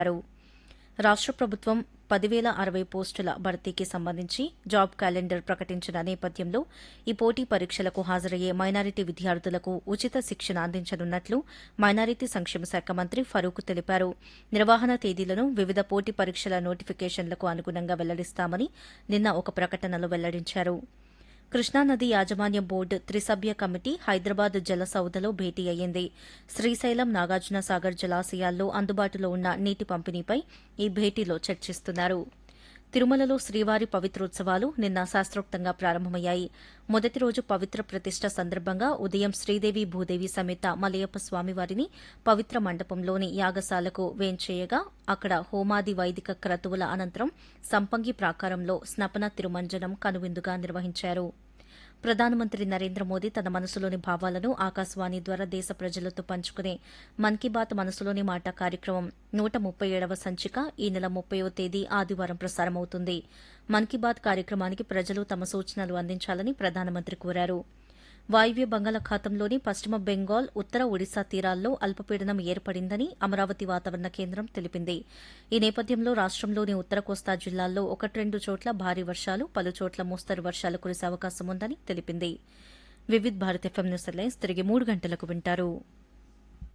తెలిపారు రాష్ట్ర ప్రభుత్వం పదివేల అరవై పోస్టుల భర్తీకి సంబంధించి జాబ్ క్యాలెండర్ ప్రకటించిన నేపథ్యంలో ఈ పోటీ పరీక్షలకు హాజరయ్యే మైనారిటీ విద్యార్థులకు ఉచిత శిక్షణ అందించనున్నట్లు మైనారిటీ సంక్షేమ శాఖ మంత్రి ఫరూక్ తెలిపారు నిర్వహణ తేదీలను వివిధ పోటీ పరీక్షల నోటిఫికేషన్లకు అనుగుణంగా వెల్లడిస్తామని నిన్న ఒక ప్రకటనలో వెల్లడించారు కృష్ణానది యాజమాన్య బోర్డు త్రిసభ్య కమిటీ హైదరాబాద్ జలసౌదలో భేటీ అయ్యింది శ్రీశైలం నాగార్జున సాగర్ జలాశయాల్లో అందుబాటులో ఉన్న నీటి పంపిణీపై ఈ భేటీలో చర్చిస్తున్నారు తిరుమలలో శ్రీవారి పవిత్రోత్సవాలు నిన్న శాస్త్రోక్తంగా ప్రారంభమయ్యాయి మొదటి రోజు పవిత్ర ప్రతిష్ట సందర్భంగా ఉదయం శ్రీదేవి భూదేవి సమేత మలయప్ప స్వామివారిని పవిత్ర మండపంలోని యాగశాలకు వేంచేయగా అక్కడ హోమాది వైదిక క్రతువుల అనంతరం సంపంగి ప్రాకారంలో స్నపన తిరుమంజనం కనువిందుగా నిర్వహించారు ప్రధానమంత్రి నరేంద్ర మోదీ తన మనసులోని భావాలను ఆకాశవాణి ద్వారా దేశ ప్రజలతో పంచుకునే మన్ కీ బాత్ మనసులోని మాట కార్యక్రమం నూట ముప్పై ఏడవ సంచిక ఈ నెల ముప్పయో తేదీ ఆదివారం ప్రసారమవుతుంది మన్ కీ బాత్ కార్యక్రమానికి ప్రజలు తమ సూచనలు అందించాలని ప్రధానమంత్రి కోరారు వాయువ్య బంగాళాఖాతంలోని పశ్చిమ బెంగాల్ ఉత్తర ఒడిశా తీరాల్లో అల్పపీడనం ఏర్పడిందని అమరావతి వాతావరణ కేంద్రం తెలిపింది ఈ నేపథ్యంలో రాష్టంలోని ఉత్తర కోస్తా జిల్లాల్లో ఒకటి రెండు చోట్ల భారీ వర్షాలు పలు చోట్ల మోస్తరు వర్షాలు కురిసే అవకాశం ఉందని తెలిపింది Vividh Bharat FM news headlines తిరిగి మూడు గంటలకు వింటారు